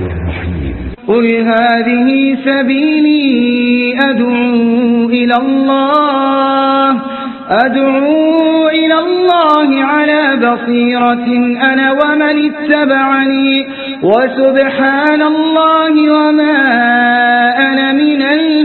الرحيم قل هذه سبيلي أدعو إلى الله أدعو إلى الله على بصيرة أنا ومن اتبعني وسبحان الله وما أنا من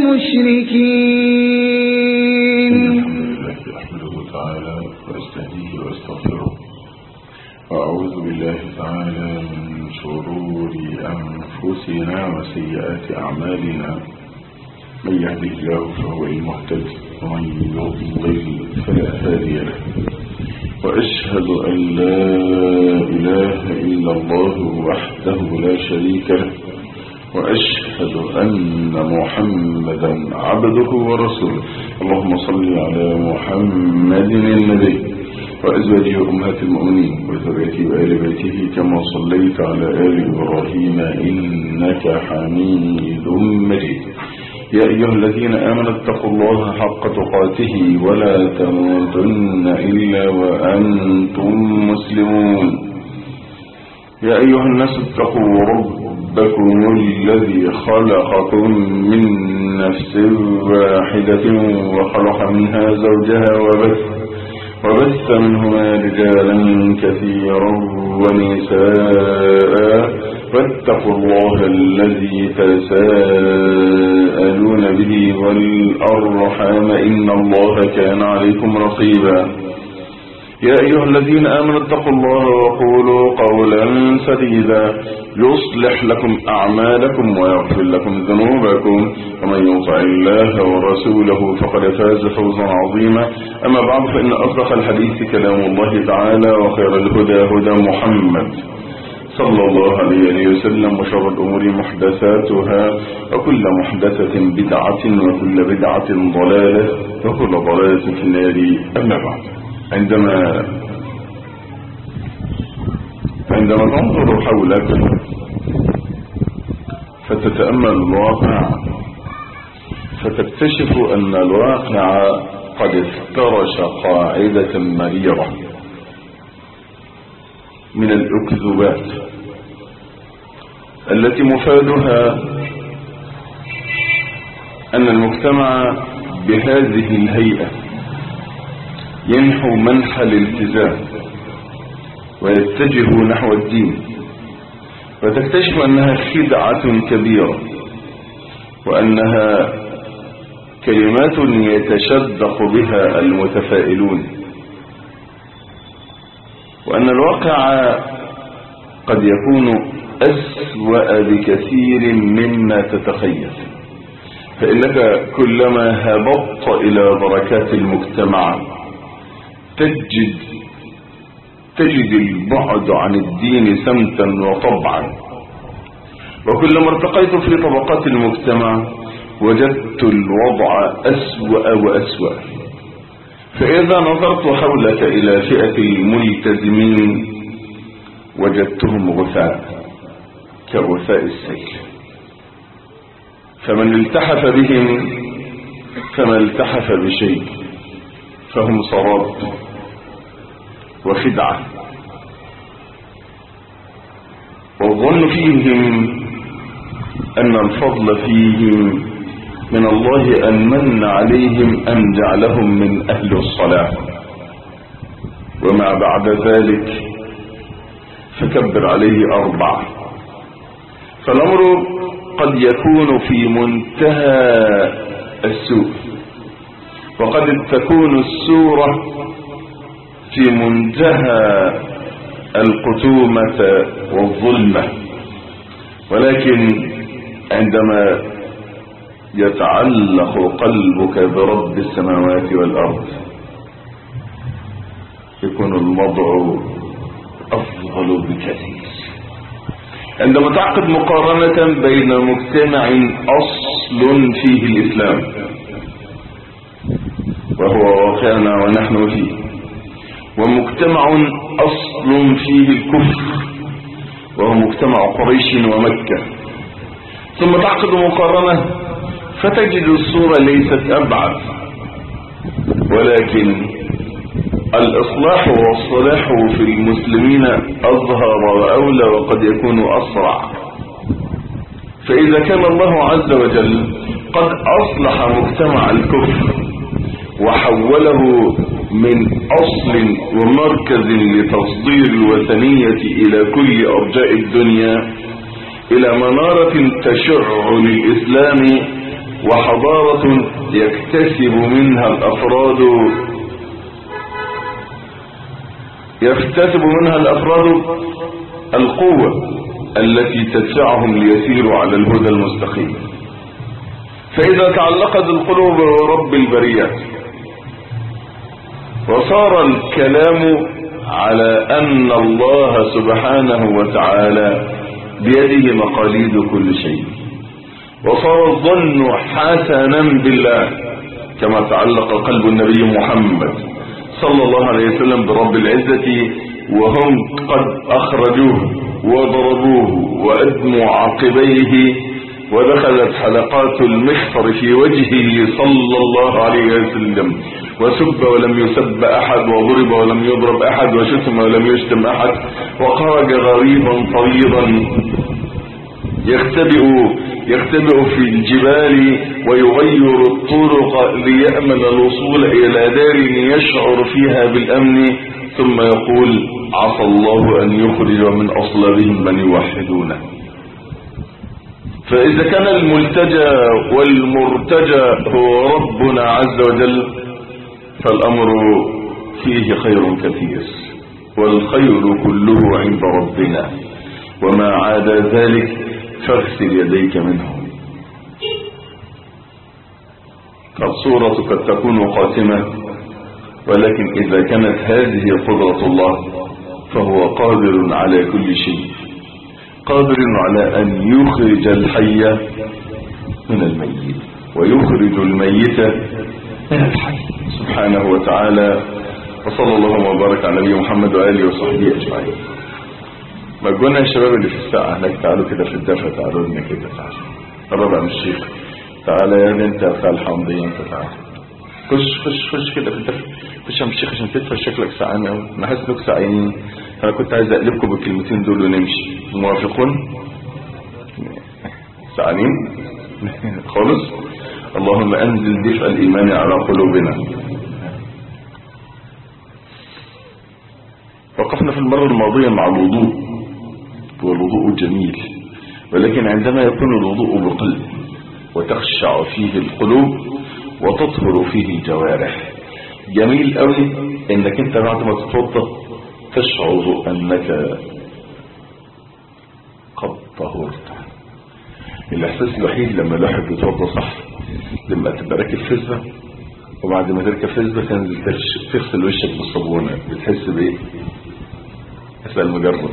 المشركين أحمده تعالى وأستهديه وأستغفره وأعوذ بالله تعالى من شرور أنفسنا وسيئات أعمالنا من يهده الله فهو المهتد ومن يضلل فلا هادي له وأشهد أن لا إله إلا الله وحده لا شريك له وأشهد أن محمدا عبده ورسوله اللهم صل على محمد النبي وأزواجه أمهات المؤمنين وذريته وآل بيته كما صليت على آل إبراهيم إنك حميد مجيد يا أيها الذين آمنوا اتقوا الله حق تقاته ولا تموتن إلا وأنتم مسلمون يا أيها الناس اتقوا ربكم الذي خلقكم من نفس واحدة وخلق منها زوجها وبث وبث منهما رجالا كثيرا ونساء واتقوا الله الذي تساءلون به والأرحام إن الله كان عليكم رقيبا يا أيها الذين آمنوا اتقوا الله وقولوا قولا سديدا يصلح لكم أعمالكم ويغفر لكم ذنوبكم ومن يطع الله ورسوله فقد فاز فوزا عظيما أما بعد فإن أصدق الحديث كلام الله تعالى وخير الهدى هدى محمد صلى الله عليه وسلم وشر الأمور محدثاتها وكل محدثة بدعة وكل بدعة ضلالة وكل ضلالة في النار أما بعد عندما عندما تنظر حولك فتتأمل الواقع فتكتشف أن الواقع قد افترش قاعدة مريرة من الأكذوبات التي مفادها أن المجتمع بهذه الهيئة ينحو منحى الالتزام ويتجه نحو الدين وتكتشف أنها خدعة كبيرة وأنها كلمات يتشدق بها المتفائلون وأن الواقع قد يكون أسوأ بكثير مما تتخيل فإنك كلما هبطت إلى بركات المجتمع تجد تجد البعد عن الدين سمتا وطبعا وكلما ارتقيت في طبقات المجتمع وجدت الوضع أسوأ وأسوأ فإذا نظرت حولك إلى فئة الملتزمين وجدتهم غثاء كغثاء السيل فمن التحف بهم فما التحف بشيء فهم سراب وخدعة والظن فيهم أن الفضل فيهم من الله أن من عليهم أن جعلهم من أهل الصلاة وما بعد ذلك فكبر عليه أربع فالأمر قد يكون في منتهى السوء وقد تكون السورة في منتهى القتومة والظلمة ولكن عندما يتعلق قلبك برب السماوات والأرض يكون الوضع أفضل بكثير عندما تعقد مقارنة بين مجتمع أصل فيه الإسلام وهو واقعنا ونحن فيه ومجتمع أصل فيه الكفر وهو مجتمع قريش ومكة ثم تعقد مقارنة فتجد الصورة ليست أبعد ولكن الإصلاح والصلاح في المسلمين أظهر وأولى وقد يكون أسرع فإذا كان الله عز وجل قد أصلح مجتمع الكفر وحوله من أصل ومركز لتصدير الوثنية إلى كل أرجاء الدنيا إلى منارة تشع للإسلام وحضارة يكتسب منها الأفراد يكتسب منها الأفراد القوة التي تدفعهم ليسيروا على الهدى المستقيم فإذا تعلقت القلوب برب البريات وصار الكلام على أن الله سبحانه وتعالى بيده مقاليد كل شيء وصار الظن حسنا بالله كما تعلق قلب النبي محمد صلى الله عليه وسلم برب العزة وهم قد أخرجوه وضربوه وأدموا عقبيه ودخلت حلقات المحفر في وجهه صلى الله عليه وسلم وسب ولم يسب أحد وضرب ولم يضرب أحد وشتم ولم يشتم أحد وخرج غريبا طريضا يختبئ يختبئ في الجبال ويغير الطرق ليأمن الوصول إلى دار يشعر فيها بالأمن ثم يقول عسى الله أن يخرج من أصلابهم من يوحدونه فإذا كان الملتجى والمرتجى هو ربنا عز وجل فالأمر فيه خير كثير والخير كله عند ربنا وما عاد ذلك فاغسل يديك منه فالصورة قد تكون قاتمة ولكن إذا كانت هذه قدرة الله فهو قادر على كل شيء قادر على أن يخرج الحي من الميت ويخرج الميت من الحي سبحانه وتعالى وصلى الله وبارك على نبي محمد وآله وصحبه أجمعين مجونا يا شباب اللي في الساعة هناك تعالوا كده في الدفة تعالوا لنا كده تعالوا قرب عن الشيخ تعالى يا ابني انت يا بتاع الحمضية انت تعالى خش خش خش كده في الدفة خش يا الشيخ عشان تدفى شكلك سعان قوي انا حاسس انك سعينين انا كنت عايز اقلبكم بالكلمتين دول ونمشي موافقون سعانين خالص اللهم انزل دفء الايمان على قلوبنا وقفنا في المرة الماضية مع الوضوء والوضوء جميل ولكن عندما يكون الوضوء بقلب وتخشع فيه القلوب وتطهر فيه الجوارح جميل قوي انك انت بعد ما تتوضا تشعر انك قد طهرت الاحساس الوحيد لما الواحد بيتوضا صح لما تبقى راكب فزه وبعد ما تركب فزه تنزل تغسل وشك بالصابونه بتحس بايه اسال مجرد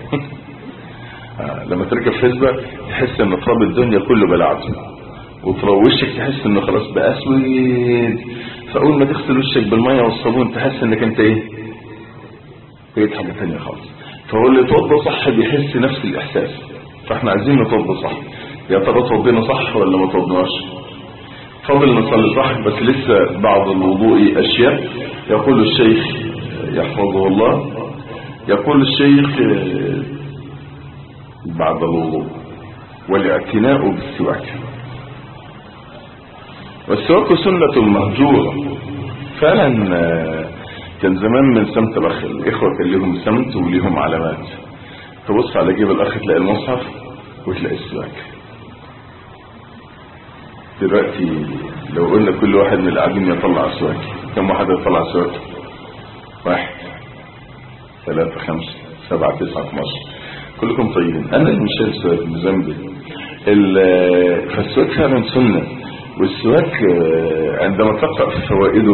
لما تركب فزه تحس ان تراب الدنيا كله بلعته وتراب وشك تحس انه خلاص بقى اسود فاول ما تغسل وشك بالميه والصابون تحس انك انت ايه بقيت حاجه ثانيه خالص فهو اللي يتوضى صح بيحس نفس الاحساس فاحنا عايزين نتوضى صح يا ترى توضينا صح ولا ما توضناش فضل نصلي صح بس لسه بعض الوضوء اشياء يقول الشيخ يحفظه الله يقول الشيخ بعد الوضوء والاعتناء بالسواك والسواك سنة مهجورة فعلا كان زمان من سمت الاخ الاخوة كان لهم سمت وليهم علامات تبص على جيب الاخ تلاقي المصحف وتلاقي السواك دلوقتي لو قلنا كل واحد من القاعدين يطلع سواك كم واحد يطلع سواك واحد ثلاثة خمسة سبعة تسعة 12 كلكم طيبين انا اللي مش شايف سواك من ذنبي فالسواك فعلا سنة والسواك عندما تقرأ في فوائده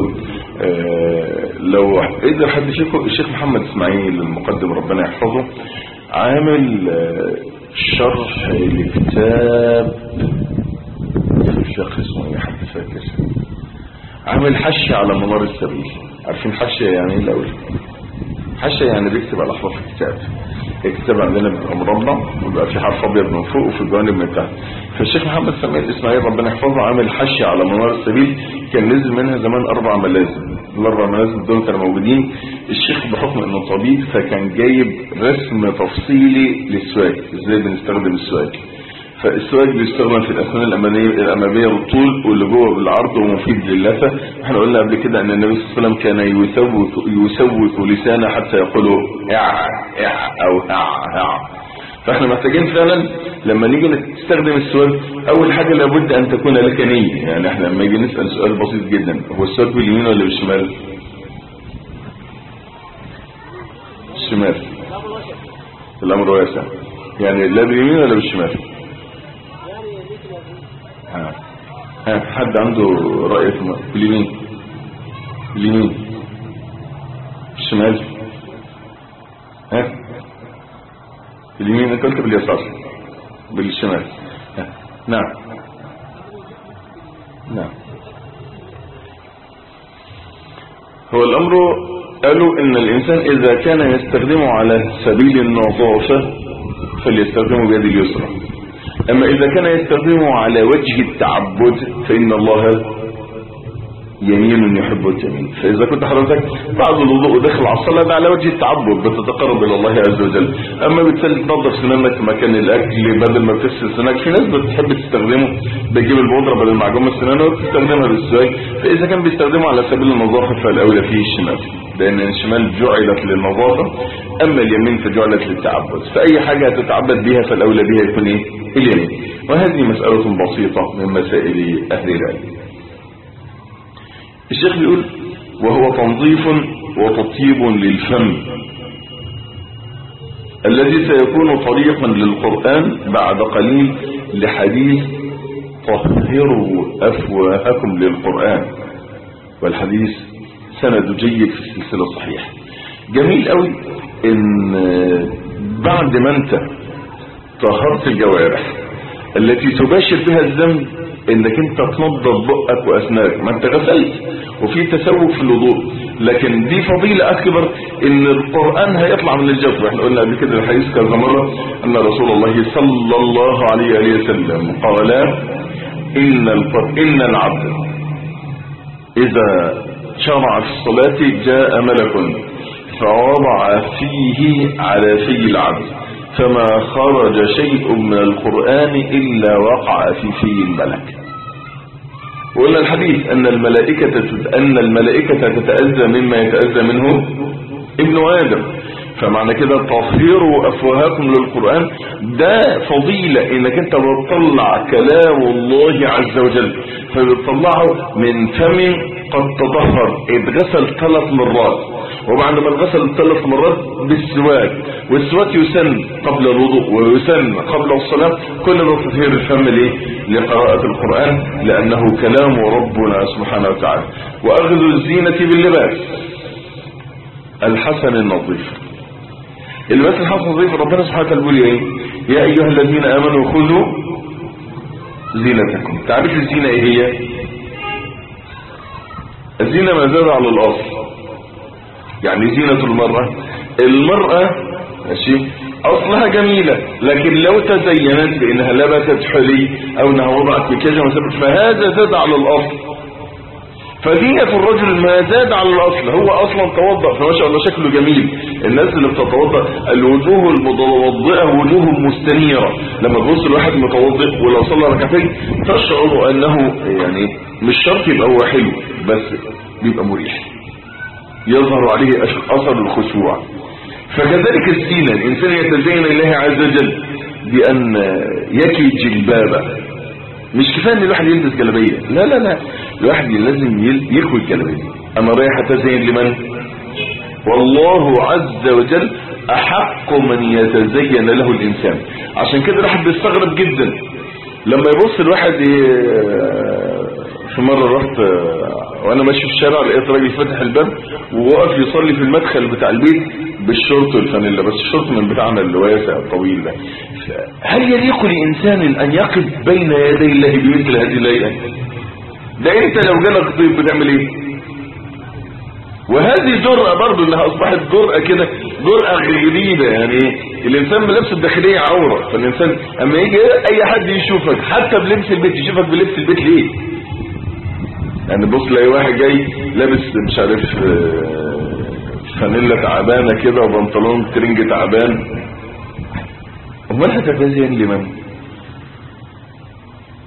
لو قدر حد فيكم الشيخ محمد اسماعيل المقدم ربنا يحفظه عامل شرح لكتاب الشيخ اسمه ايه حد فاكر عامل حشي على منار السبيل عارفين حشي يعني ايه الاول حشي يعني بيكتب على احرف الكتاب الكتاب عندنا بيبقى مربع ويبقى في حرف ابيض من فوق وفي الجوانب من تحت فالشيخ محمد سمير اسماعيل ربنا يحفظه عامل حشي على منار السبيل كان نزل منها زمان اربع ملازم الاربع ملازم دول كانوا موجودين الشيخ بحكم انه طبيب فكان جايب رسم تفصيلي للسواك ازاي بنستخدم السواك فالسواك بيستخدم في الاسنان الاماميه الاماميه بالطول واللي جوه بالعرض ومفيد للثه احنا قلنا قبل كده ان النبي صلى الله عليه وسلم كان يسوك يسوك لسانه حتى يقول اع اع او هع هع فاحنا محتاجين فعلا لما نيجي نستخدم السواك اول حاجه لابد ان تكون لك نيه يعني احنا لما نيجي نسال سؤال بسيط جدا هو السواك باليمين ولا بالشمال الشمال الامر واسع يعني لا باليمين ولا بالشمال ها ها حد عنده رأي في م- باليمين باليمين الشمال ها باليمين انت قلت باليسار بالشمال ها. نعم نعم هو الامر قالوا ان الانسان اذا كان يستخدمه على سبيل النظافة فليستخدمه بيد اليسرى اما اذا كان يستخدمه على وجه التعبد فان الله يمين يحب الجميل فاذا كنت حضرتك بعد الوضوء وداخل على الصلاه ده على وجه التعبد بتتقرب الى الله عز وجل اما بتسال تنظف سنانك مكان الاكل بدل ما بتغسل سنانك في ناس بتحب تستخدمه بتجيب البودره بدل معجون السنان وبتستخدمها بالسواك فاذا كان بيستخدمه على سبيل النظافه فالاولى فيه الشمال لان الشمال جعلت للنظافه اما اليمين فجعلت للتعبد فاي حاجه تتعبد بها فالاولى بها يكون ايه اليمين وهذه مساله بسيطه من مسائل اهل العلم الشيخ بيقول وهو تنظيف وتطيب للفم الذي سيكون طريقا للقرآن بعد قليل لحديث طهروا أفواهكم للقرآن والحديث سند جيد في السلسلة الصحيحة جميل قوي ان بعد ما انت طهرت الجوارح التي تباشر بها الذنب انك انت تنظف بقك واسنانك ما انت غسلت وفي تسوق في الوضوء لكن دي فضيلة اكبر ان القرآن هيطلع من الجوف احنا قلنا قبل كده الحديث كذا مرة ان رسول الله صلى الله عليه وسلم قال ان القرآن ان العبد اذا شرع في الصلاة جاء ملك فوضع فيه على في العبد فما خرج شيء من القرآن إلا وقع في في الملك وقلنا الحديث أن الملائكة أن الملائكة تتأذى مما يتأذى منه ابن آدم فمعنى كده تطهير أفواهكم للقرآن ده فضيلة انك انت بتطلع كلام الله عز وجل فبتطلعه من فم قد تطهر اتغسل ثلاث مرات وبعد ما اتغسل ثلاث مرات بالسواك والسواك يسن قبل الوضوء ويسن قبل الصلاة كل ده تطهير الفم ليه لقراءة القرآن لأنه كلام ربنا سبحانه وتعالى وأخذ الزينة باللباس الحسن النظيف اللباس الحسن النظيف ربنا سبحانه وتعالى بيقول ايه يا ايها الذين امنوا خذوا زينتكم تعرف الزينة ايه هي الزينة ما زاد على الاصل يعني زينة المرأة المرأة ماشي اصلها جميلة لكن لو تزينت بانها لبست حلي او انها وضعت مكياج وسبت فهذا زاد على الاصل فزينة الرجل ما زاد على الاصل هو اصلا توضأ فما شاء الله شكله جميل الناس اللي بتتوضأ الوجوه المتوضئة وجوه مستنيرة لما تبص الواحد متوضئ ولو صلى ركعتين تشعر انه يعني مش شرط يبقى هو حلو بس بيبقى مريح يظهر عليه اثر الخشوع فكذلك الزينة الانسان يتزين الله عز وجل بان يكي جلبابه مش كفايه ان الواحد يلبس جلابيه لا لا لا الواحد لازم يكوي الجلابيه انا رايح اتزين لمن والله عز وجل احق من يتزين له الانسان عشان كده الواحد بيستغرب جدا لما يبص الواحد في مرة رحت وانا ماشي في الشارع لقيت راجل فاتح الباب وواقف يصلي في المدخل بتاع البيت بالشورت والفانيلا بس الشورت من بتاعنا اللي واسع الطويل ده هل يليق لانسان ان يقف بين يدي الله بمثل هذه الهيئه ده انت لو جالك ضيف بتعمل ايه وهذه جرأة برضو انها اصبحت جرأة كده جرأة غريبة يعني الانسان بلبس الداخلية عورة فالانسان اما يجي اي حد يشوفك حتى بلبس البيت يشوفك بلبس البيت ليه يعني بص لاقي واحد جاي لابس مش عارف فانيلا تعبانه كده وبنطلون ترنج تعبان امال هتتزين لمن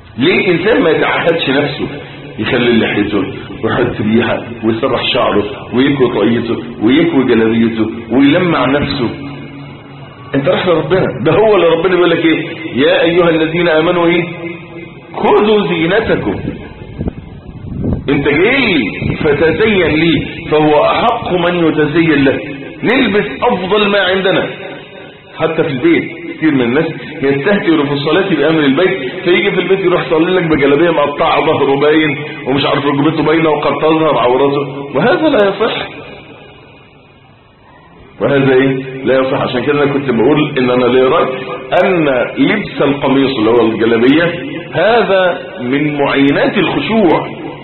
ليه الانسان ما يتعهدش نفسه يخلي لحيته ويحط ريحه ويسرح شعره ويكوي طاقيته ويكوي جلابيته ويلمع نفسه انت رايح لربنا ده هو اللي ربنا بيقول لك ايه يا ايها الذين امنوا ايه خذوا زينتكم انت جاي فتزين لي فهو احق من يتزين له نلبس افضل ما عندنا حتى في البيت كتير من الناس يستهتر في الصلاة بأمر البيت فيجي في البيت يروح يصلي لك بجلابيه مقطعه ظهره باين ومش عارف ركبته باينه وقد تظهر عورته وهذا لا يصح وهذا ايه لا يصح عشان كده انا كنت بقول ان انا لي راي ان لبس القميص اللي هو الجلابيه هذا من معينات الخشوع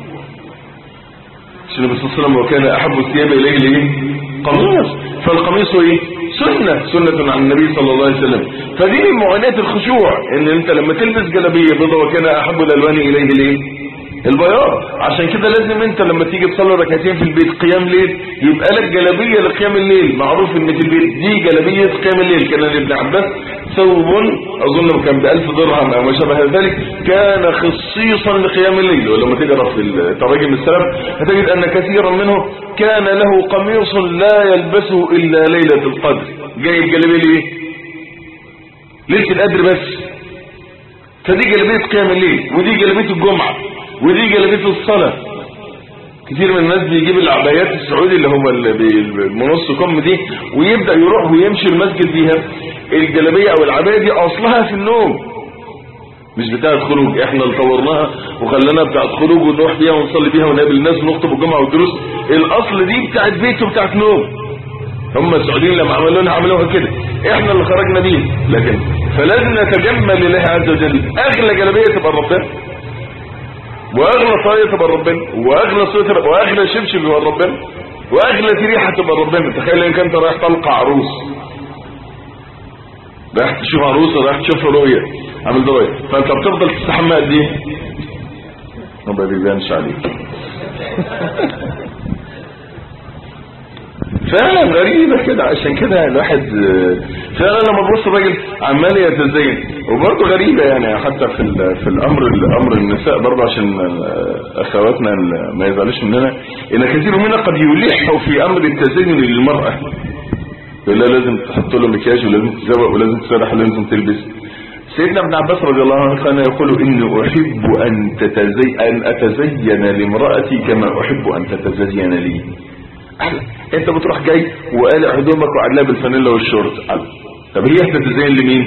عشان النبي صلى الله عليه وسلم وكان احب الثياب اليه الايه قميص فالقميص ايه سنة سنة عن النبي صلى الله عليه وسلم فدي من معاناة الخشوع ان انت لما تلبس جلابية بيضة وكان احب الالوان اليه الايه البياض عشان كده لازم انت لما تيجي تصلي ركعتين في البيت قيام ليل يبقى لك جلابيه لقيام الليل معروف ان في البيت دي جلابيه قيام الليل كان لابن عباس ثوب اظن كان ب 1000 درهم او ما شابه ذلك كان خصيصا لقيام الليل ولما تقرا في تراجم السلف هتجد ان كثيرا منه كان له قميص لا يلبسه الا ليله القدر جاي الجلابيه ليه ليله القدر بس فدي جلابيه قيام الليل ودي جلابيه الجمعه ودي جلابيه الصلاه كتير من الناس بيجيب العبايات السعودي اللي هم اللي بنص كم دي ويبدا يروح ويمشي المسجد بيها الجلابيه او العبايه دي اصلها في النوم مش بتاعه خروج احنا اللي طورناها وخلانا بتاعه خروج ونروح بيها ونصلي بيها ونقابل الناس ونخطب الجمعه والدروس الاصل دي بتاعه بيت وبتاعه نوم هم السعوديين لما عملوا لنا عملوها كده احنا اللي خرجنا بيه لكن فلازم نتجمل لله عز وجل اغلى جلابيه تبقى ربنا واغلى طايه تبقى ربنا واغلى سوتر واغلى شبشب يبقى ربنا واغلى ريحه تبقى ربنا تخيل ان كنت رايح تلقى عروس رايح تشوف عروسه رايح تشوف رؤيه عامل ده رؤيه فانت بتفضل تستحمى قد ايه ما بيبانش عليك فعلا غريبة كده عشان كده الواحد فعلا لما تبص الراجل عمال يتزين وبرضه غريبة يعني حتى في في الامر الامر النساء برضه عشان اخواتنا ما يزعلوش مننا ان كثير منا قد يلح في امر التزين للمرأة يقول لها لازم تحط له مكياج ولازم تزوق ولازم تسرح ولازم تلبس سيدنا ابن عباس رضي الله عنه كان يقول اني احب ان تتزي ان اتزين لامرأتي كما احب ان تتزين لي انت بتروح جاي وقالع هدومك وقاعد لها بالفانيلا والشورت طب هي تتزين لمين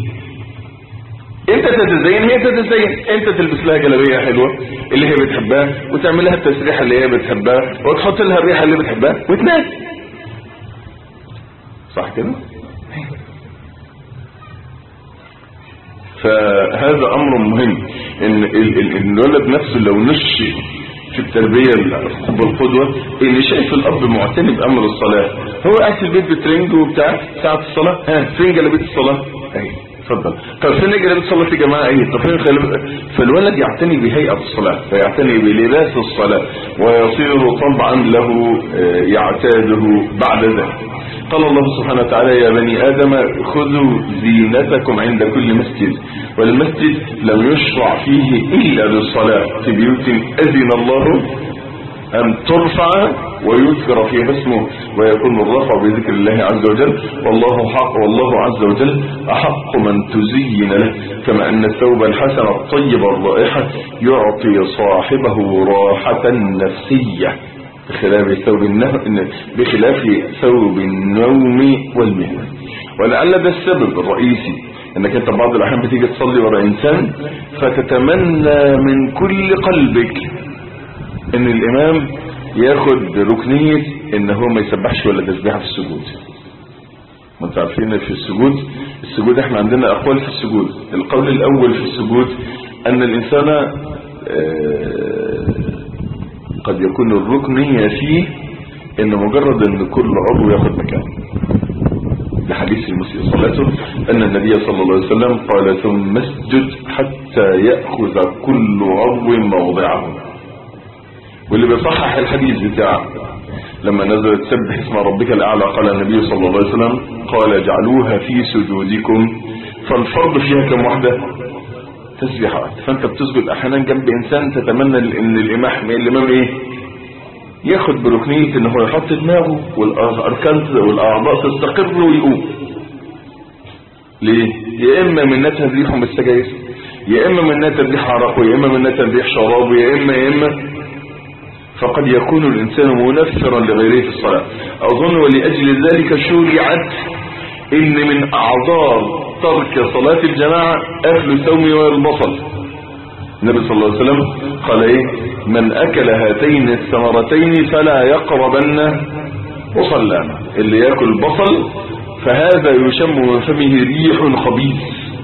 انت تتزين هي تتزين انت تلبس لها جلابيه حلوه اللي هي بتحبها وتعمل لها التسريحه اللي هي بتحبها وتحط لها الريحه اللي بتحبها وتنام صح كده فهذا امر مهم ان الولد نفسه لو نشئ في التربية بالقدوة اللي شايف الاب معتني بامر الصلاة هو قاعد في البيت بترنج وبتاع ساعة الصلاة ها فين جلابيه الصلاة اهي اتفضل طب فين جلابيه الصلاة يا جماعة ايه طب فين خلب... فالولد يعتني بهيئة الصلاة فيعتني بلباس الصلاة ويصير طبعا له يعتاده بعد ذلك قال الله سبحانه وتعالى يا بني آدم خذوا زينتكم عند كل مسجد والمسجد لم يشرع فيه إلا للصلاة في بيوت أذن الله أن ترفع ويذكر فيها اسمه ويكون الرفع بذكر الله عز وجل والله حق والله عز وجل أحق من تزين له كما أن الثوب الحسن الطيب الرائحة يعطي صاحبه راحة نفسية بخلاف ثوب النوم بخلاف ثوب النوم والمهنة ولعل ده السبب الرئيسي انك انت بعض الاحيان بتيجي تصلي ورا انسان فتتمنى من كل قلبك ان الامام ياخد ركنية ان هو ما يسبحش ولا تسبيحه في السجود ما انتوا عارفين في السجود السجود احنا عندنا اقوال في السجود القول الاول في السجود ان الانسان آه قد يكون الركنية فيه ان مجرد ان كل عضو ياخد مكانه لحديث المسيء صلاته ان النبي صلى الله عليه وسلم قال ثم اسجد حتى يأخذ كل عضو موضعه واللي بيصحح الحديث بتاعه لما نزلت سبح اسم ربك الاعلى قال النبي صلى الله عليه وسلم قال اجعلوها في سجودكم فالفرض فيها كم واحدة تسبيحات فانت بتسجد احيانا جنب انسان تتمنى ان الامام الامام ايه ياخد بركنية ان هو يحط دماغه والاركان والاعضاء تستقر ويقوم ليه يا اما منها تريحهم بالسجاير يا اما منها تريح عرق يا اما منها تريح شراب يا اما يا اما فقد يكون الانسان منفرا لغيره في الصلاة اظن ولاجل ذلك شرعت ان من اعذار ترك صلاة الجماعة اكل الثوم والبصل النبي صلى الله عليه وسلم قال ايه من اكل هاتين الثمرتين فلا يقربن مصلانا اللي ياكل بصل فهذا يشم من فمه ريح خبيث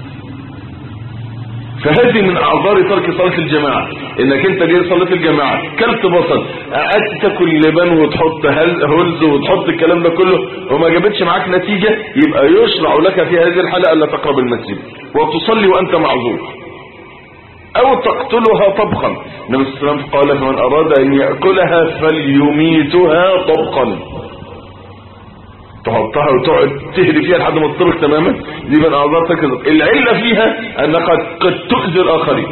فهذه من اعذار ترك صلاة الجماعة انك انت جاي صلاة الجماعة كلت بصل قعدت تاكل لبان وتحط هلز وتحط الكلام ده كله وما جابتش معاك نتيجة يبقى يشرع لك في هذه الحالة الا تقرب المسجد وتصلي وانت معذور او تقتلها طبخا النبي صلى الله عليه وسلم قال فمن اراد ان يأكلها فليميتها طبخا تحطها وتقعد تهري فيها لحد ما تطرق تماما دي من اعذار تكذب العلة فيها انك قد تؤذي الاخرين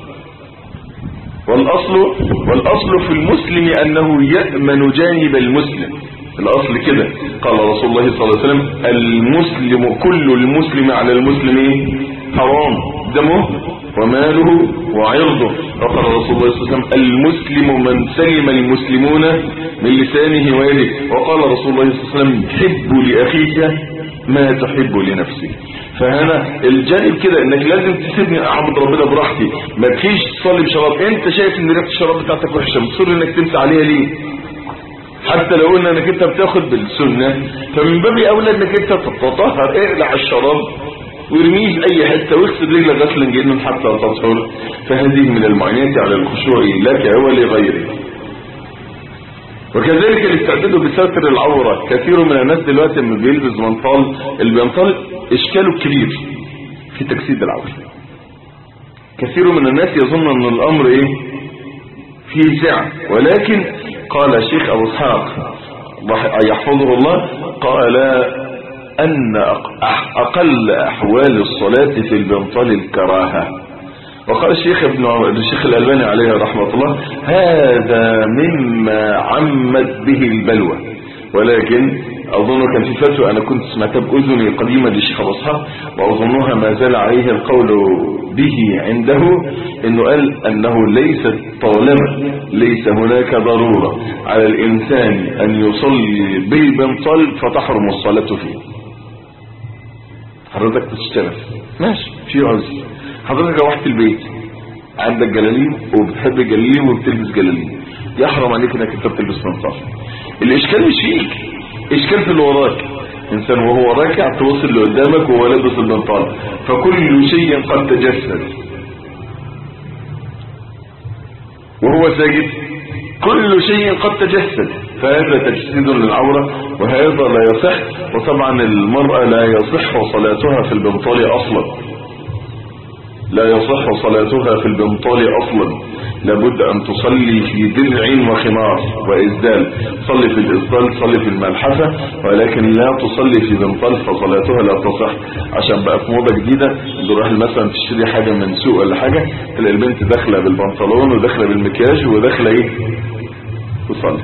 والاصل والاصل في المسلم انه يأمن جانب المسلم الاصل كده قال رسول الله صلى الله عليه وسلم المسلم كل المسلم على المسلم حرام دمه وماله وعرضه وقال رسول الله صلى الله عليه وسلم المسلم من سلم المسلمون من لسانه ويده وقال رسول الله صلى الله عليه وسلم حب لأخيك ما تحب لنفسك فهنا الجانب كده انك لازم تسيبني اعبد ربنا براحتي ما تجيش تصلي بشراب انت شايف ان ريحه الشراب بتاعتك وحشه مصر انك تمسح عليها ليه حتى لو قلنا انك انت بتاخد بالسنه فمن باب اولى انك انت تتطهر اقلع الشراب وارميه في اي حته واغسل رجلك غسلا جدا حتى تطهر فهذه من المعينات على الخشوع لك ولغيرك وكذلك الاستعداد بستر العورة كثير من الناس دلوقتي لما بيلبس بنطال البنطال اشكاله كبير في تجسيد العورة كثير من الناس يظن ان الامر ايه فيه سعة ولكن قال الشيخ ابو اسحاق يحفظه الله قال ان اقل احوال الصلاة في البنطال الكراهة وقال الشيخ ابن الشيخ الألباني عليه رحمة الله هذا مما عمت به البلوى ولكن أظن كان في فتوى أنا كنت سمعتها بأذني قديمة للشيخ أبو اسحاق وأظنها ما زال عليه القول به عنده أنه قال أنه ليس طالما ليس هناك ضرورة على الإنسان أن يصلي بالبنطال فتحرم الصلاة فيه حضرتك تشتغل ماشي في عذر حضرتك روحت البيت عندك جلالين وبتحب الجلالين وبتلبس جلالين يحرم عليك انك انت بتلبس منطقه الاشكال مش فيك اشكال في اللي وراك انسان وهو راكع توصل اللي قدامك وهو لابس البنطال فكل شيء قد تجسد وهو ساجد كل شيء قد تجسد فهذا تجسيد للعورة وهذا لا يصح وطبعا المرأة لا يصح صلاتها في البنطال اصلا لا يصح صلاتها في البنطال اصلا لابد ان تصلي في درع وخمار وازدال صلي في الازدال صلي في الملحفة ولكن لا تصلي في بنطال فصلاتها لا تصح عشان بقى في موضة جديدة تروح مثلا تشتري حاجة من سوق ولا حاجة تلاقي البنت داخلة بالبنطلون وداخلة بالمكياج وداخلة ايه تصلي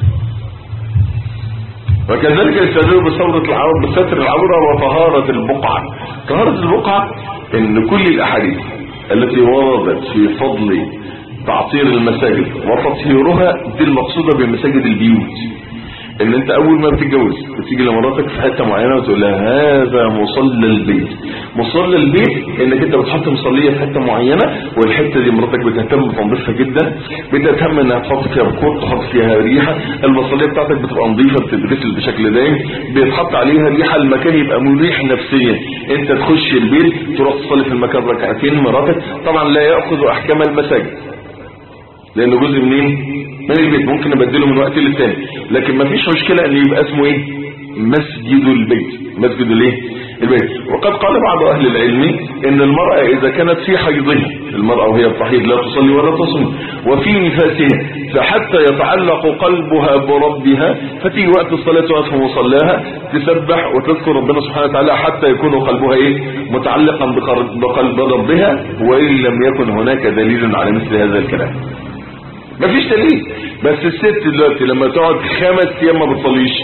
وكذلك يستدل بصورة العورة بستر العورة وطهارة البقعة طهارة البقعة ان كل الاحاديث التي وردت في فضل تعطير المساجد وتطهيرها دي المقصودة بمساجد البيوت ان انت اول ما بتتجوز بتيجي لمراتك في حته معينه وتقول لها هذا مصلى البيت مصلى البيت انك انت بتحط مصليه في حته معينه والحته دي مراتك بتهتم بتنظيفها جدا بتهتم انها تحط فيها بكور تحط فيها ريحه المصليه بتاعتك بتبقى نظيفه بتتغسل بشكل دايم بيتحط عليها ريحه المكان يبقى مريح نفسيا انت تخش البيت تروح تصلي في المكان ركعتين مراتك طبعا لا ياخذ احكام المساجد لانه جزء منين من البيت ممكن ابدله من وقت للتاني لكن ما فيش مشكلة ان يبقى اسمه ايه مسجد البيت مسجد الايه البيت وقد قال بعض اهل العلم ان المرأة اذا كانت في حيضها المرأة وهي بتحيض لا تصلي ولا تصوم وفي نفاسها فحتى يتعلق قلبها بربها فتيجي وقت الصلاة وقت في مصلاها تسبح وتذكر ربنا سبحانه وتعالى حتى يكون قلبها ايه متعلقا بقر- بقلب ربها وان لم يكن هناك دليل على مثل هذا الكلام مفيش دليل بس الست دلوقتي لما تقعد خمس ايام ما بتصليش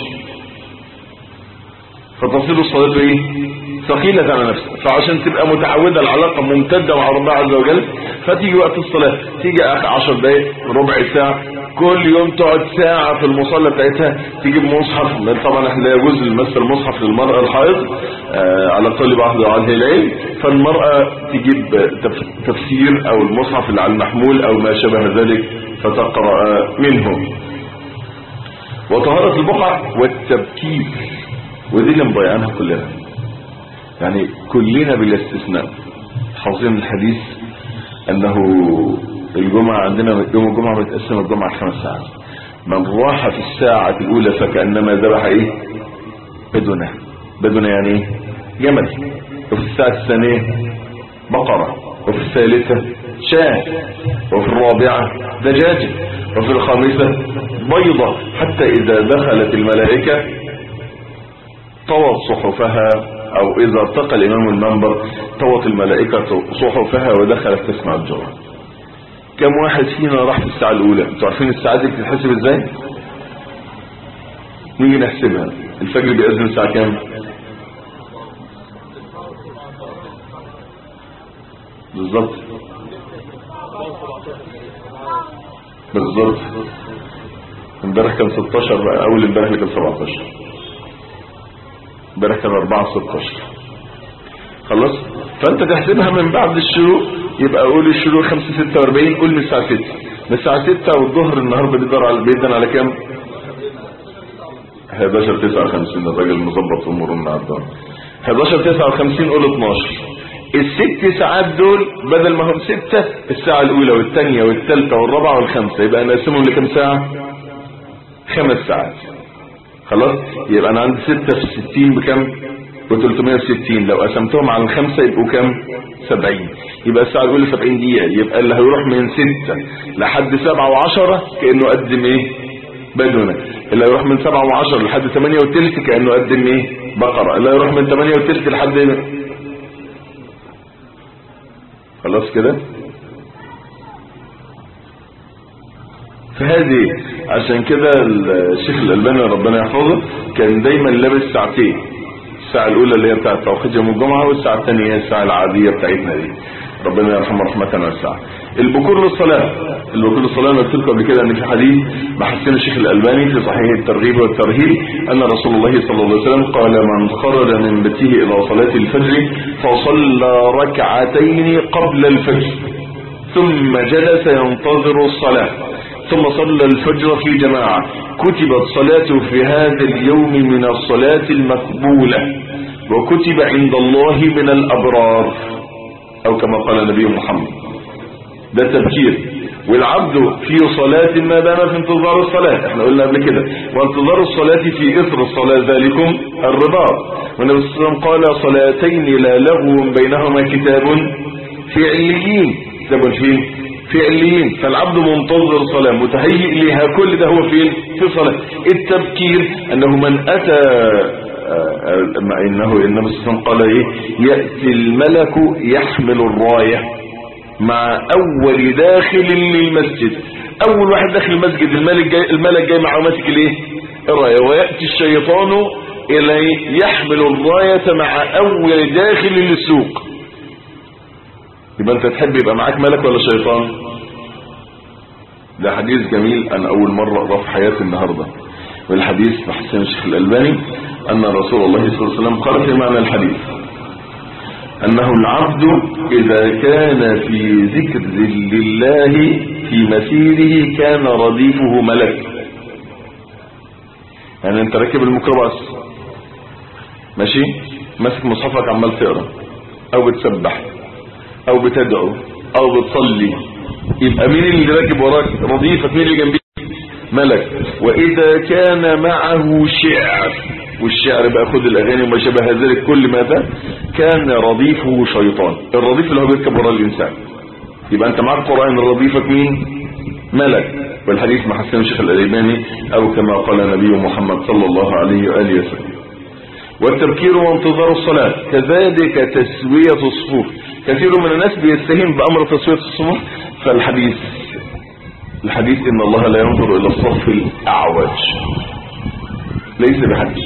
فتصير الصلاة ايه ثقيلة على نفسها فعشان تبقى متعودة العلاقة ممتدة مع ربنا عز وجل فتيجي وقت الصلاة تيجي اخر عشر دقايق ربع ساعة كل يوم تقعد ساعة في المصلى بتاعتها تجيب مصحف لأن طبعا احنا لا يجوز لمس المصحف للمرأة الحائض آه على قول بعض اهل العلم فالمرأة تجيب تف- تفسير او المصحف اللي على المحمول او ما شابه ذلك فتقرأ منه وطهارة البقع والتبكير ودي اللي مضيعينها كلنا يعني كلنا بلا استثناء حافظين الحديث انه الجمعة عندنا يوم الجمعة متقسم الجمعة خمس ساعات من راح في الساعة الاولى فكأنما ذبح ايه بدنة بدنة يعني ايه جمل وفي الساعة الثانية بقرة وفي الثالثة شاة وفي الرابعة دجاجة وفي الخامسة بيضة حتى إذا دخلت الملائكة طوت صحفها او اذا ارتقى الامام المنبر طوت الملائكة صحفها ودخلت تسمع الجرى كم واحد فينا راح في الساعة الاولى انتوا عارفين الساعات دي بتتحسب ازاي نيجي نحسبها الفجر بيأذن الساعة كام بالظبط بالظبط امبارح كان 16 بقى اول امبارح اللي كان 17 امبارح كان 4 16 خلاص فانت تحسبها من بعد الشروق يبقى قول الشروق 5 46 قول من الساعه 6 من الساعه 6 والظهر النهارده بيقدر على بيدن على كام 11 59 الراجل مظبط اموره النهارده 11 59 قول 12 الست ساعات دول بدل ما هم ستة الساعة الأولى والثانية والثالثة والرابعة والخامسة يبقى نقسمهم لكم ساعة؟ خمس ساعات خلاص يبقى انا عندي ستة في ستين بكم و360 لو قسمتهم على الخمسة يبقوا كم 70 يبقى الساعة الأولى 70 دقيقة يبقى اللي هيروح من 6 لحد 7 و10 كأنه قدم ايه بدنة اللي هيروح من 7 و10 لحد 8 وثلث كأنه قدم ايه بقرة اللي هيروح من 8 وثلث لحد خلاص كده فهذه عشان كده الشيخ الألباني ربنا يحفظه كان دايما لابس ساعتين الساعة الأولى اللي هي بتاعت توقيت يوم الجمعة والساعة الثانية هي الساعة العادية بتاعتنا دي ربنا يرحمه رحمة واسعة البكور للصلاة البكور للصلاة انا قلت لكم قبل كده ان في حديث بحسن الشيخ الألباني في صحيح الترغيب والترهيب ان رسول الله صلى الله عليه وسلم قال من خرج من بيته الى صلاة الفجر فصلى ركعتين قبل الفجر ثم جلس ينتظر الصلاة ثم صلى الفجر في جماعة كتبت صلاته في هذا اليوم من الصلاة المقبولة وكتب عند الله من الأبرار أو كما قال النبي محمد ده تفكير والعبد في صلاة ما دام في انتظار الصلاة احنا قلنا قبل كده وانتظار الصلاة في اثر الصلاة ذلكم الرباط والنبي صلى الله عليه وسلم قال صلاتين لا لغو بينهما كتاب في عليين كتاب فين في عليين فالعبد منتظر صلاة متهيئ لها كل ده هو فين في صلاة التبكير انه من اتى مع انه النبي صلى الله عليه وسلم قال ايه يأتي الملك يحمل الراية مع اول داخل للمسجد اول واحد داخل المسجد الملك جاي الملك جاي معه ماسك الايه الراية ويأتي الشيطان اليه يحمل الراية مع اول داخل للسوق يبقى انت تحب يبقى معاك ملك ولا شيطان ده حديث جميل انا اول مرة اقراه في حياتي النهاردة والحديث بحسن الشيخ الالباني ان رسول الله صلى الله عليه وسلم قال في معنى الحديث انه العبد اذا كان في ذكر لله في مسيره كان رديفه ملك يعني انت راكب الميكروباص ماشي ماسك مصحفك عمال تقرا او بتسبح او بتدعو او بتصلي يبقى مين اللي راكب وراك رديفك مين اللي جنبيك ملك واذا كان معه شعر والشعر بقى خد الاغاني وما شابه ذلك كل ما ده كان رديفه شيطان الرديف اللي هو بيركب ورا الانسان يبقى انت معاك قرآن رديفك مين ملك والحديث مع حسن الشيخ الألباني أو كما قال النبي محمد صلى الله عليه وآله وسلم والتبكير وانتظار الصلاة كذلك تسوية الصفوف كثير من الناس بيستهين بأمر تسوية الصفوف فالحديث الحديث إن الله لا ينظر إلى الصف الأعوج ليس بحديث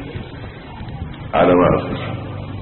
على ما أذكر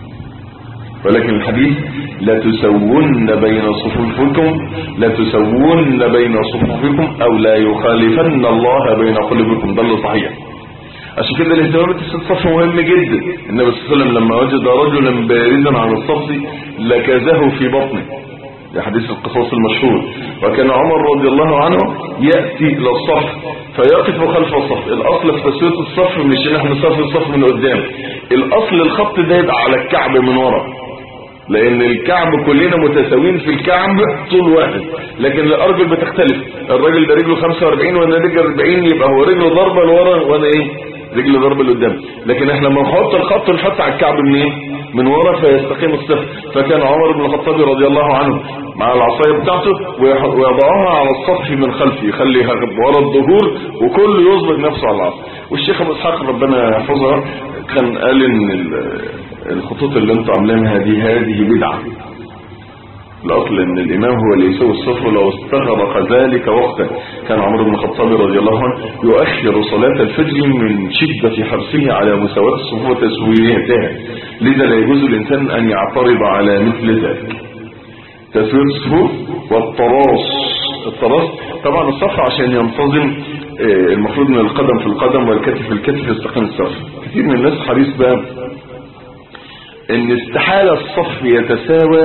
ولكن الحديث لا تسون بين صفوفكم لا تسون بين صفوفكم او لا يخالفن الله بين قلوبكم ده اللي صحيح عشان كده الاهتمام بالصف مهم جدا النبي صلى الله عليه وسلم لما وجد رجلا بارزا عن الصف لكزه في بطنه ده حديث القصاص المشهور وكان عمر رضي الله عنه يأتي إلى الصف فيقف خلف الصف الأصل في تسوية الصف مش ان احنا نصفي الصف من قدام الأصل الخط ده يبقى على الكعب من ورا لان الكعب كلنا متساويين في الكعب طول واحد لكن الارجل بتختلف الراجل ده رجله 45 وانا رجل 40 يبقى هو رجله ضربه لورا وانا ايه رجل ضربه لقدام لكن احنا لما نحط الخط نحط على الكعب من ايه من ورا فيستقيم الصف فكان عمر بن الخطاب رضي الله عنه مع العصايه بتاعته ويضعها على السطح من خلفه يخلي ورا الظهور وكل يظبط نفسه على العصا والشيخ ابو اسحاق ربنا يحفظه كان قال ان الخطوط اللي انتوا عاملينها دي هذه بدعة الاصل ان الامام هو اللي يسوي الصف لو استغرق ذلك وقتا كان عمر بن الخطاب رضي الله عنه يؤخر صلاة الفجر من شدة حرصه على مساواة الصفوف وتسويتها لذا لا يجوز الانسان ان يعترض على مثل ذلك تسوية الصفوف والتراص التراص طبعا الصف عشان ينتظم المفروض من القدم في القدم والكتف في الكتف يستقيم الصف كثير من الناس حريص بقى ان استحالة الصف يتساوى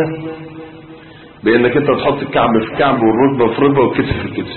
بانك انت تحط الكعب في كعب والركبة في ركبة والكتف في الكتف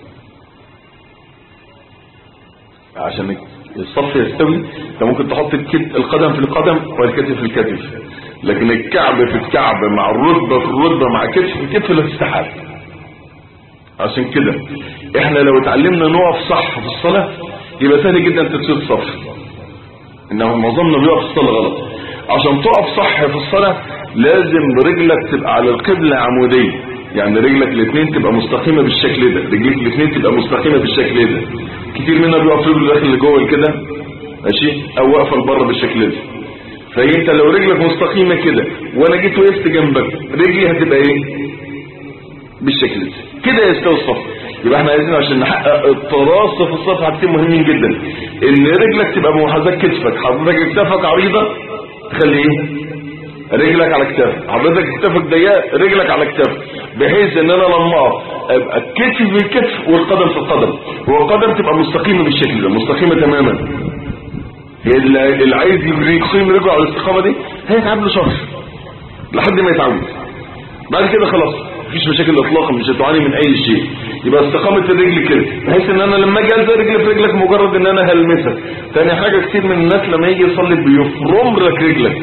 عشان الصف يستوي انت ممكن تحط القدم في القدم والكتف في الكتف لكن الكعب في الكعب مع الركبة في الركبة مع كتف في الكتف لا تستحال عشان كده احنا لو اتعلمنا نقف صح في الصلاة يبقى سهل جدا تسوي الصف انه معظمنا بيقف في الصلاة غلط عشان تقف صح في الصلاة لازم رجلك تبقى على القبلة عمودية يعني رجلك الاثنين تبقى مستقيمة بالشكل ده رجلك الاثنين تبقى مستقيمة بالشكل ده كتير منا بيقف رجله داخل لجوه كده ماشي او واقفه لبره بالشكل ده فانت لو رجلك مستقيمة كده وانا جيت وقفت جنبك رجلي هتبقى ايه بالشكل ده كده يستوي الصف يبقى احنا عايزين عشان نحقق التراص في الصف حاجتين مهمين جدا ان رجلك تبقى محاذاه كتفك حضرتك كتفك عريضه تخلي ايه رجلك على كتافك حضرتك كتافك ضيقه رجلك على كتافك بحيث ان انا لما اقف ابقى الكتف في الكتف والقدم في القدم والقدم تبقى مستقيمه بالشكل ده مستقيمه تماما هي اللي عايز يقيم رجله على الاستقامه دي هيتعب له شهر لحد ما يتعود بعد كده خلاص مفيش مشاكل اطلاقا مش هتعاني من اي شيء يبقى استقامه الرجل كده بحيث ان انا لما اجي الزق رجلي في رجلك مجرد ان انا هلمسك تاني حاجه كتير من الناس لما يجي يصلي بيفرم لك رجلك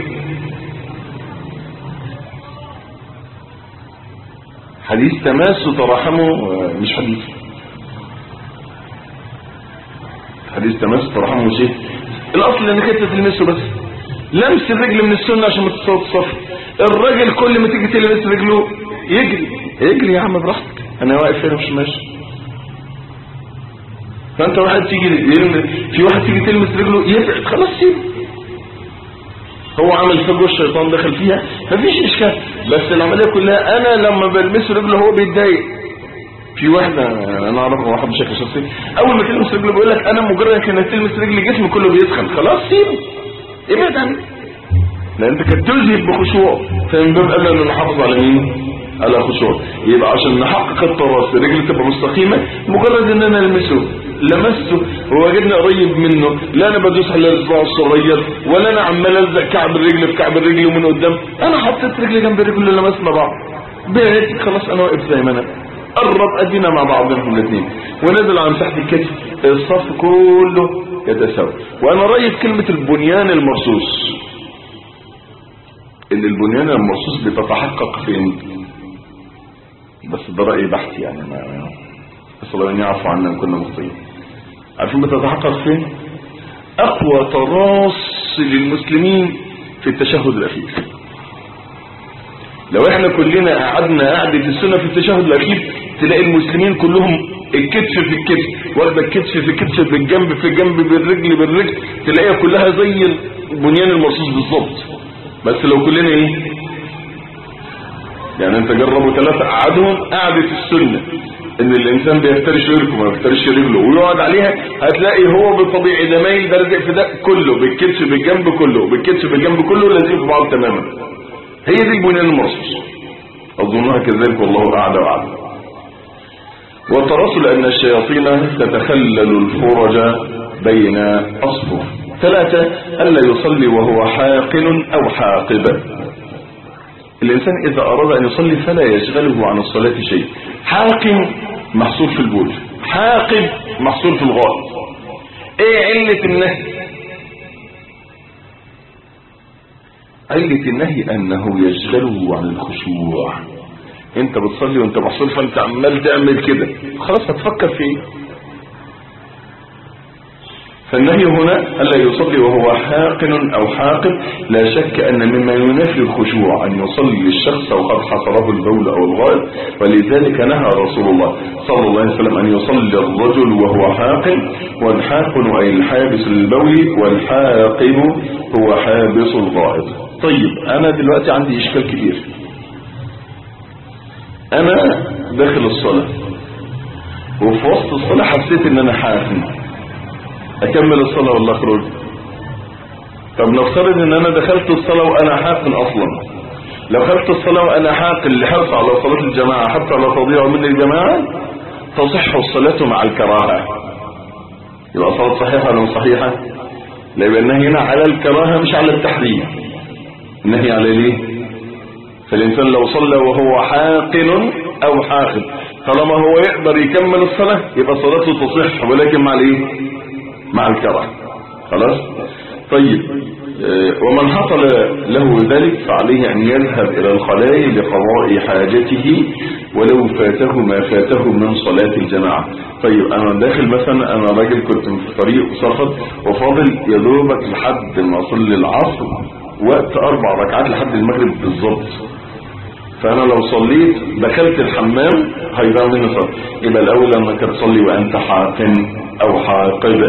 حديث تماس تراحمه مش حديث حديث تماس تراحمه مش ايه الاصل انك انت تلمسه بس لمس الرجل من السنه عشان ما تصوت الصف الراجل كل ما تيجي تلمس رجله يجري يجري يا عم براحتك انا واقف هنا مش ماشي فانت واحد تيجي في واحد تيجي تلمس رجله يبعد خلاص سيبه هو عمل فجوه الشيطان دخل فيها مفيش اشكال بس العمليه كلها انا لما بلمس رجله هو بيتضايق في واحده انا اعرف واحد بشكل شخصي اول ما تلمس رجله بيقول لك انا مجرد انك تلمس رجلي جسمي كله بيسخن خلاص سيبه ابعد عنه لان انت كنت تذهب بخشوع فمن باب اولى ان نحافظ على مين على خشوع يبقى عشان نحقق التراث رجلي تبقى مستقيمه مجرد ان انا المسه لمسته ووجدني قريب منه لا انا بدوس على الاصبع الصغير ولا انا عمال الزق كعب الرجل في كعب الرجل ومن قدام انا حطيت رجلي جنب رجله لمسنا بعض بعد خلاص انا واقف زي ما انا قرب ادينا مع بعضهم الاثنين ونزل على مساحه الكتف الصف كله يتساوى وانا رايي في كلمه البنيان المرصوص ان البنيان المرصوص بتتحقق فين بس ده رأي بحثي يعني ما بس الله ان يعفو عنا ان كنا مخطئين عارفين بتتحقق فين اقوى تراص للمسلمين في التشهد الاخير لو احنا كلنا قعدنا قعدة السنة في التشهد الاخير تلاقي المسلمين كلهم الكتف في الكتف واخده الكتف في الكتف بالجنب في الجنب بالرجل بالرجل تلاقيها كلها زي البنيان المرصوص بالظبط بس لو كلنا ايه يعني انت جربوا ثلاثة قعدهم قعدة السنة ان الانسان بيفترش رجله ما بيفترش رجله ويقعد عليها هتلاقي هو بالطبيعي ده مايل ده رزق في ده كله بالكتف بالجنب كله بالكتف بالجنب كله لازم في بعض تماما هي دي البنيان المرصوص اظنها كذلك والله اعلى واعلم والترسل ان الشياطين تتخلل الفرج بين اصفر ثلاثة الا يصلي وهو حاقن او حاقب الإنسان إذا أراد أن يصلي فلا يشغله عن الصلاة شيء حاقم محصول في البول حاقب محصول في الغائط ايه علة النهي علة النهي أنه يشغله عن الخشوع انت بتصلي وانت محصول فانت عمال تعمل كده خلاص هتفكر في ايه فالنهي هنا ألا يصلي وهو حاقن أو حاقب لا شك أن مما ينافي الخشوع أن يصلي الشخص وقد حصره البول أو الغائط ولذلك نهى رسول الله صلى الله عليه وسلم أن يصلي الرجل وهو حاقن والحاقن أي الحابس للبول والحاقب هو حابس الغائط طيب أنا دلوقتي عندي إشكال كبير أنا داخل الصلاة وفي وسط الصلاة حسيت إن أنا حاقن اكمل الصلاة ولا اخرج طب نفترض ان انا دخلت الصلاة وانا حاقن اصلا لو دخلت الصلاة وانا حاقن لحرص على صلاة الجماعة حتى لا تضيع من الجماعة تصح الصلاة مع الكراهة يبقى صلاة صحيحة ولا مش صحيحة لان النهي هنا على الكراهة مش على التحريم النهي على ليه فالانسان لو صلى وهو حاقن او حاقن طالما هو يقدر يكمل الصلاة يبقى صلاته تصح ولكن مع الايه مع الكره خلاص طيب اه ومن حصل له ذلك فعليه أن يذهب إلى الخلاء لقضاء حاجته ولو فاته ما فاته من صلاة الجماعة طيب أنا داخل مثلا أنا راجل كنت في طريق سفر وفاضل يدوبك لحد ما أصلي العصر وقت أربع ركعات لحد المغرب بالظبط فأنا لو صليت دخلت الحمام هيضيع مني صلاة يبقى الأول أنك تصلي وأنت حاقن أو حاقب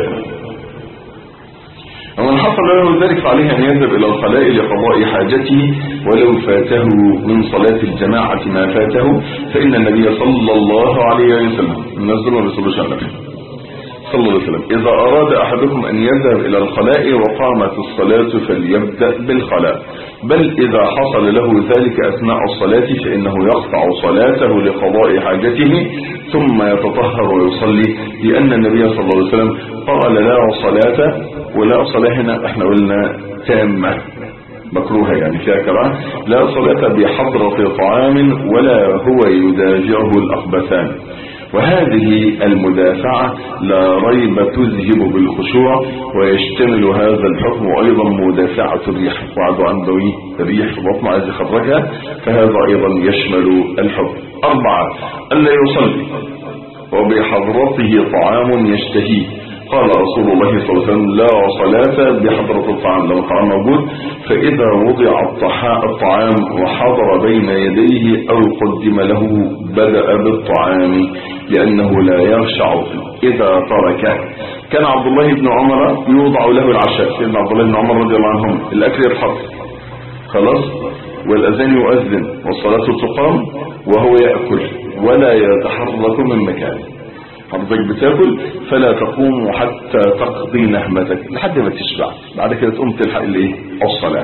ومن حصل له ذلك فعليه أن يذهب إلى الخلاء لقضاء حاجته ولو فاته من صلاة الجماعة ما فاته فإن النبي صلى الله عليه وسلم نزل ورسول الله صلى الله عليه وسلم إذا أراد أحدكم أن يذهب إلى الخلاء وقامت الصلاة فليبدأ بالخلاء بل إذا حصل له ذلك أثناء الصلاة فإنه يقطع صلاته لقضاء حاجته ثم يتطهر ويصلي لأن النبي صلى الله عليه وسلم قال لا صلاة ولا صلاة هنا احنا قلنا تامة مكروهة يعني فيها كراهة لا صلاة بحضرة طعام ولا هو يدافعه الأخبثان وهذه المدافعة لا ريب تذهب بالخشوع ويشتمل هذا الحكم أيضا مدافعة الريح وعدوا عنده الريح في بطن عايز يخرجها فهذا أيضا يشمل الحكم أربعة ألا يصلي وبحضرته طعام يشتهيه قال رسول الله صلى الله عليه وسلم لا صلاة بحضرة الطعام لو الطعام موجود فإذا وضع الطعام وحضر بين يديه أو قدم له بدأ بالطعام لأنه لا يخشع إذا تركه كان عبد الله بن عمر يوضع له العشاء سيدنا عبد الله بن عمر رضي الله عنهم الأكل يرحب خلاص والأذان يؤذن والصلاة تقام وهو يأكل ولا يتحرك من مكانه حضرتك بتاكل فلا تقوم حتى تقضي نهمتك لحد ما تشبع بعد كده تقوم تلحق الايه الصلاه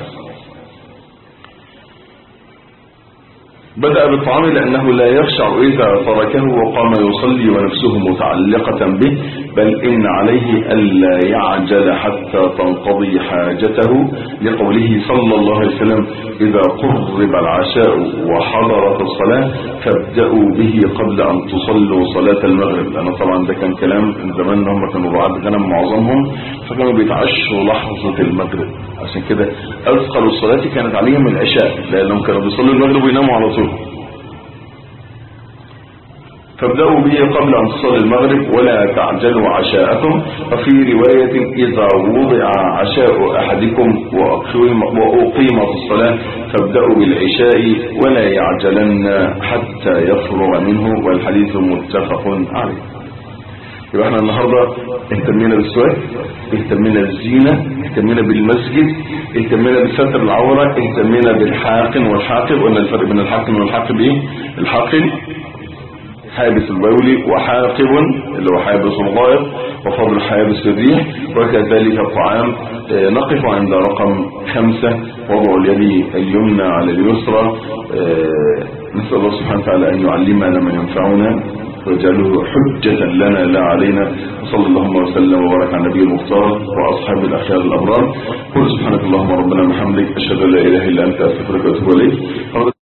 بدأ بالطعام لأنه لا يخشع إذا تركه وقام يصلي ونفسه متعلقة به بل إن عليه ألا يعجل حتى تنقضي حاجته لقوله صلى الله عليه وسلم إذا قرب العشاء وحضرت الصلاة فابدأوا به قبل أن تصلوا صلاة المغرب لأن طبعا ده كان كلام من زمان هم كانوا رعاة غنم معظمهم فكانوا بيتعشوا لحظة المغرب عشان كده أثقل الصلاة كانت عليهم العشاء لأنهم كانوا بيصلوا المغرب ويناموا على طول فابدأوا به قبل أن تصلي المغرب ولا تعجلوا عشاءكم وفي رواية إذا وضع عشاء أحدكم وأقيمت الصلاة فابدأوا بالعشاء ولا يعجلن حتى يفرغ منه والحديث متفق عليه يبقى احنا النهاردة اهتمينا بالسواك اهتمينا بالزينة اهتمينا بالمسجد اهتمينا بستر العورة اهتمينا بالحاقن والحاقب قلنا الفرق بين الحاقن والحاقب ايه الحاقن حابس البول وحاقب اللي هو حابس الغائط وفضل حابس الريح وكذلك الطعام آه، نقف عند رقم خمسة وضع اليد اليمنى على اليسرى آه، نسأل الله سبحانه وتعالى أن يعلمنا ما ينفعنا ويجعله حجة لنا لا علينا وصلى اللهم وسلم وبارك على النبي المختار وأصحاب الأخيار الأبرار قل سبحانك اللهم ربنا وبحمدك أشهد أن لا إله إلا أنت أستغفرك وأتوب إليك